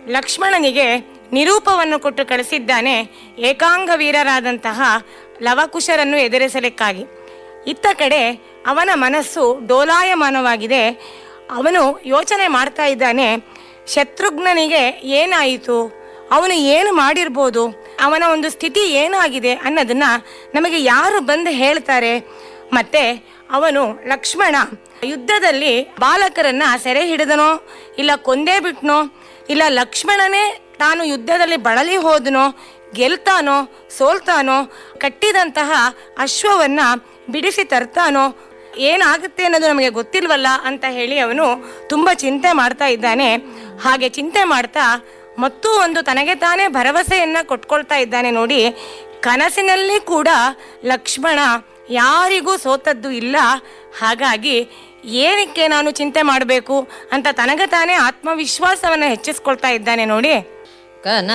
ಲಕ್ಷ್ಮಣನಿಗೆ ನಿರೂಪವನ್ನು ಕೊಟ್ಟು ಕಳಿಸಿದ್ದಾನೆ ಏಕಾಂಗ ವೀರರಾದಂತಹ ಲವಕುಶರನ್ನು ಎದುರಿಸಲಿಕ್ಕಾಗಿ ಇತ್ತ ಕಡೆ ಅವನ ಮನಸ್ಸು ಡೋಲಾಯಮಾನವಾಗಿದೆ ಅವನು ಯೋಚನೆ ಮಾಡ್ತಾ ಇದ್ದಾನೆ ಶತ್ರುಘ್ನನಿಗೆ ಏನಾಯಿತು ಅವನು ಏನು ಮಾಡಿರ್ಬೋದು ಅವನ ಒಂದು ಸ್ಥಿತಿ ಏನಾಗಿದೆ ಅನ್ನೋದನ್ನ ನಮಗೆ ಯಾರು ಬಂದು ಹೇಳ್ತಾರೆ ಮತ್ತೆ ಅವನು ಲಕ್ಷ್ಮಣ ಯುದ್ಧದಲ್ಲಿ ಬಾಲಕರನ್ನ ಸೆರೆ ಹಿಡಿದನೋ ಇಲ್ಲ ಕೊಂದೇ ಬಿಟ್ನೋ ಇಲ್ಲ ಲಕ್ಷ್ಮಣನೇ ತಾನು ಯುದ್ಧದಲ್ಲಿ ಬಳಲಿ ಹೋದನೋ ಗೆಲ್ತಾನೋ ಸೋಲ್ತಾನೋ ಕಟ್ಟಿದಂತಹ ಅಶ್ವವನ್ನ ಬಿಡಿಸಿ ತರ್ತಾನೋ ಏನಾಗುತ್ತೆ ಅನ್ನೋದು ನಮಗೆ ಗೊತ್ತಿಲ್ವಲ್ಲ ಅಂತ ಹೇಳಿ ಅವನು ತುಂಬ ಚಿಂತೆ ಮಾಡ್ತಾ ಇದ್ದಾನೆ ಹಾಗೆ ಚಿಂತೆ ಮಾಡ್ತಾ ಮತ್ತೂ ಒಂದು ತನಗೆ ತಾನೇ ಭರವಸೆಯನ್ನ ಕೊಟ್ಕೊಳ್ತಾ ಇದ್ದಾನೆ ನೋಡಿ ಕನಸಿನಲ್ಲಿ ಕೂಡ ಲಕ್ಷ್ಮಣ ಯಾರಿಗೂ ಸೋತದ್ದು ಇಲ್ಲ ಹಾಗಾಗಿ ಏನಕ್ಕೆ ನಾನು ಚಿಂತೆ ಮಾಡಬೇಕು ಅಂತ ತನಗೆ ತಾನೇ ಆತ್ಮವಿಶ್ವಾಸವನ್ನು ಹೆಚ್ಚಿಸ್ಕೊಳ್ತಾ ಇದ್ದಾನೆ ನೋಡಿ ಕನ